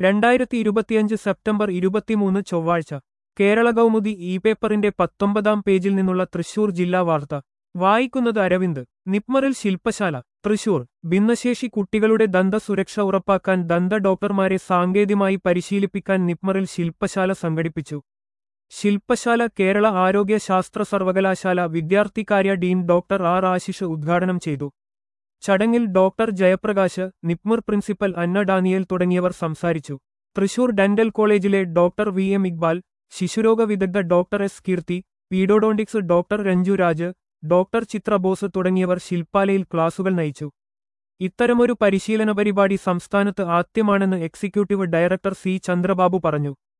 രണ്ടായിരത്തി ഇരുപത്തിയഞ്ച് സെപ്റ്റംബർ ഇരുപത്തിമൂന്ന് ചൊവ്വാഴ്ച കേരള കൗമുദി ഇ പേപ്പറിന്റെ പത്തൊമ്പതാം പേജിൽ നിന്നുള്ള തൃശൂർ ജില്ലാ വാർത്ത വായിക്കുന്നത് അരവിന്ദ് നിപ്മറിൽ ശില്പശാല തൃശൂർ ഭിന്നശേഷി കുട്ടികളുടെ ദന്ത സുരക്ഷ ഉറപ്പാക്കാൻ ദന്ത ഡോക്ടർമാരെ സാങ്കേതികമായി പരിശീലിപ്പിക്കാൻ നിപ്മറിൽ ശില്പശാല സംഘടിപ്പിച്ചു ശില്പശാല കേരള ആരോഗ്യ ശാസ്ത്ര സർവകലാശാല വിദ്യാർത്ഥികാര്യ ഡീൻ ഡോക്ടർ ആർ ആശിഷ് ഉദ്ഘാടനം ചെയ്തു ചടങ്ങിൽ ഡോക്ടർ ജയപ്രകാശ് നിപ്മർ പ്രിൻസിപ്പൽ അന്ന ഡാനിയൽ തുടങ്ങിയവർ സംസാരിച്ചു തൃശൂർ ഡെന്റൽ കോളേജിലെ ഡോക്ടർ വി എം ഇക്ബാൽ ശിശുരോഗ വിദഗ്ധ doctor S Keerthi pedodontics doctor Ranju Raj doctor Chitra Bose തുടങ്ങിയവർ ശില്പാലയിൽ ക്ലാസുകൾ നയിച്ചു ഇത്തരമൊരു പരിശീലന പരിപാടി സംസ്ഥാനത്ത് ആദ്യമാണെന്ന് എക്സിക്യൂട്ടീവ് ഡയറക്ടർ സി ചന്ദ്രബാബു പറഞ്ഞു